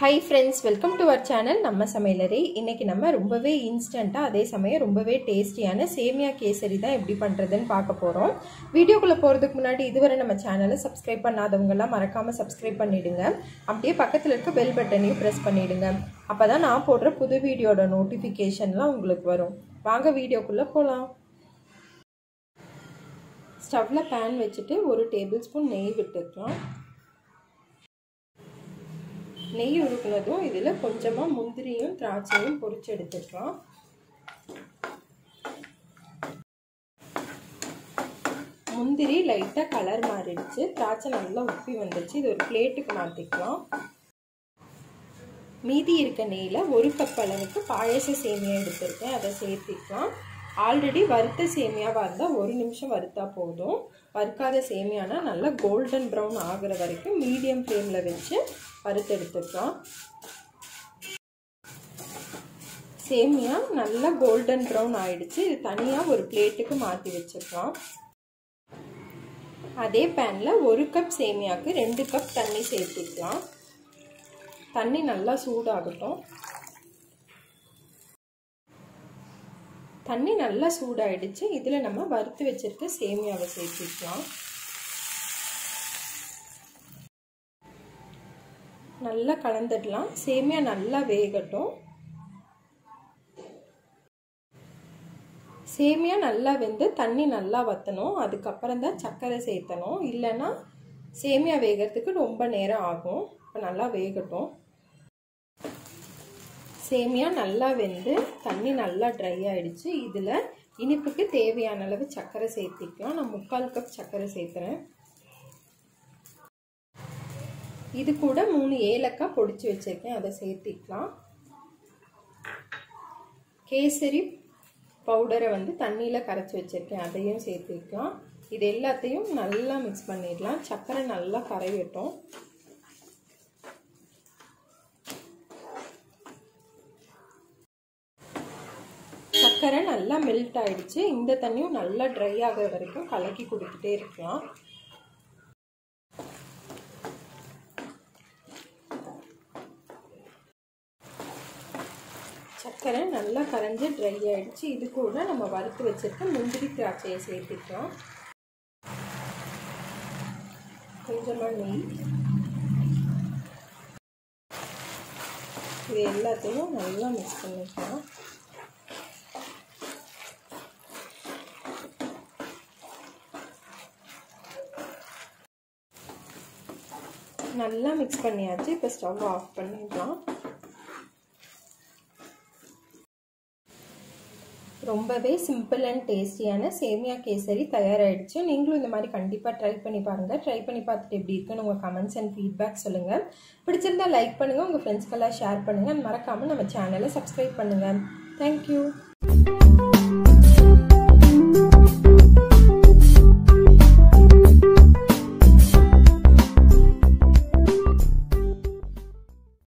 high friends welcome to our channel நம்ம சமையலறை இன்னைக்கு நம்ம ரொம்பவே இன்ஸ்டண்ட்டாக அதே சமயம் ரொம்பவே டேஸ்டியான சேமியா கேசரி தான் எப்படி பண்ணுறதுன்னு பார்க்க போகிறோம் வீடியோக்குள்ளே போகிறதுக்கு முன்னாடி இதுவரை நம்ம சேனலை சப்ஸ்கிரைப் பண்ணாதவங்கெல்லாம் மறக்காமல் சப்ஸ்கிரைப் பண்ணிவிடுங்க அப்படியே பக்கத்தில் இருக்க பெல் பட்டனையும் ப்ரெஸ் பண்ணிவிடுங்க அப்போ தான் நான் போடுற புது வீடியோட நோட்டிஃபிகேஷன்லாம் உங்களுக்கு வரும் வாங்க வீடியோக்குள்ளே போகலாம் ஸ்டவ்வில் பேன் வச்சுட்டு ஒரு டேபிள் ஸ்பூன் நெய் விட்டுக்கலாம் நெய் உருக்குனதும் இதில் கொஞ்சமாக முந்திரியும் திராட்சையும் பொரிச்சு எடுத்துக்கலாம் முந்திரி லைட்டாக கலர் மாறிடுச்சு திராட்சை நல்லா உப்பி வந்துடுச்சு இது ஒரு பிளேட்டுக்கு மாற்றிக்கலாம் மீதி இருக்க நெய்யில் ஒரு கப் அளவுக்கு பாயச சேமியா எடுத்திருக்கேன் அதை சேர்த்திக்கலாம் ஆல்ரெடி வறுத்த சேமியாவாக இருந்தால் ஒரு நிமிஷம் வறுத்தா போதும் வறுக்காத சேமியானா நல்லா கோல்டன் ப்ரௌன் ஆகிற வரைக்கும் மீடியம் ஃப்ளேமில் வச்சு வறுத்து எடுத்துக்கலாம் சேமியா நல்லா கோல்டன் ப்ரௌன் ஆயிடுச்சு இது தனியாக ஒரு பிளேட்டுக்கு மாற்றி வச்சுக்கலாம் அதே பேனில் ஒரு கப் சேமியாவுக்கு ரெண்டு கப் தண்ணி சேர்த்துக்கலாம் தண்ணி நல்லா சூடாகட்டும் தண்ணி நல்லா சூடாயிடுச்சு இதில் நம்ம வறுத்து வச்சிருக்க சேமியாவை சேர்த்துக்கலாம் நல்லா கலந்துடலாம் சேமியா நல்லா வேகட்டும் சேமியா நல்லா வெந்து தண்ணி நல்லா வற்றணும் அதுக்கப்புறம் தான் சர்க்கரை சேர்த்தணும் இல்லைன்னா சேமியா வேகிறதுக்கு ரொம்ப நேரம் ஆகும் இப்போ நல்லா வேகட்டும் சேமியா நல்லா வெந்து தண்ணி நல்லா ட்ரை ஆயிடுச்சு இதில் இனிப்புக்கு தேவையான அளவு சர்க்கரை சேர்த்திக்கலாம் நான் முக்கால் கப் சர்க்கரை சேர்த்துறேன் இது கூட மூணு ஏலக்காய் பொடிச்சு வச்சிருக்கேன் அதை சேர்த்திக்கலாம் கேசரி பவுடரை வந்து தண்ணியில் கரைச்சி வச்சுருக்கேன் அதையும் சேர்த்துக்கலாம் இது எல்லாத்தையும் நல்லா மிக்ஸ் பண்ணிடலாம் சர்க்கரை நல்லா கரையட்டும் சர்க்கரை நல்லா மெல்ட் ஆயிடுச்சு இந்த தண்ணியும் நல்லா ட்ரை ஆகிற வரைக்கும் கலக்கி கொடுத்துட்டே இருக்கலாம் சர்க்கரை நல்லா கரைஞ்சி ட்ரை ஆயிடுச்சு இது கூட நம்ம வறுத்து வச்சிருக்க முந்திரி திராட்சையை சேர்த்துக்கலாம் கொஞ்சமாக நெய் இது எல்லாத்தையும் நல்லா மிக்ஸ் பண்ணிக்கலாம் நல்லா மிக்ஸ் பண்ணியாச்சு இப்போ ஸ்டவ் ஆஃப் பண்ணிடலாம் ரொம்பவே சிம்பிள் அண்ட் டேஸ்டியான சேமியா கேசரி தயாராகிடுச்சு நீங்களும் இந்த மாதிரி கண்டிப்பாக ட்ரை பண்ணி பாருங்கள் ட்ரை பண்ணி பார்த்துட்டு எப்படி இருக்குன்னு உங்கள் கமெண்ட்ஸ் அண்ட் ஃபீட்பேக் சொல்லுங்கள் பிடிச்சிருந்தா லைக் பண்ணுங்கள் உங்கள் ஃப்ரெண்ட்ஸ்க்கெல்லாம் ஷேர் பண்ணுங்கள் மறக்காமல் நம்ம சேனலை சப்ஸ்கிரைப் பண்ணுங்கள் தேங்க்யூ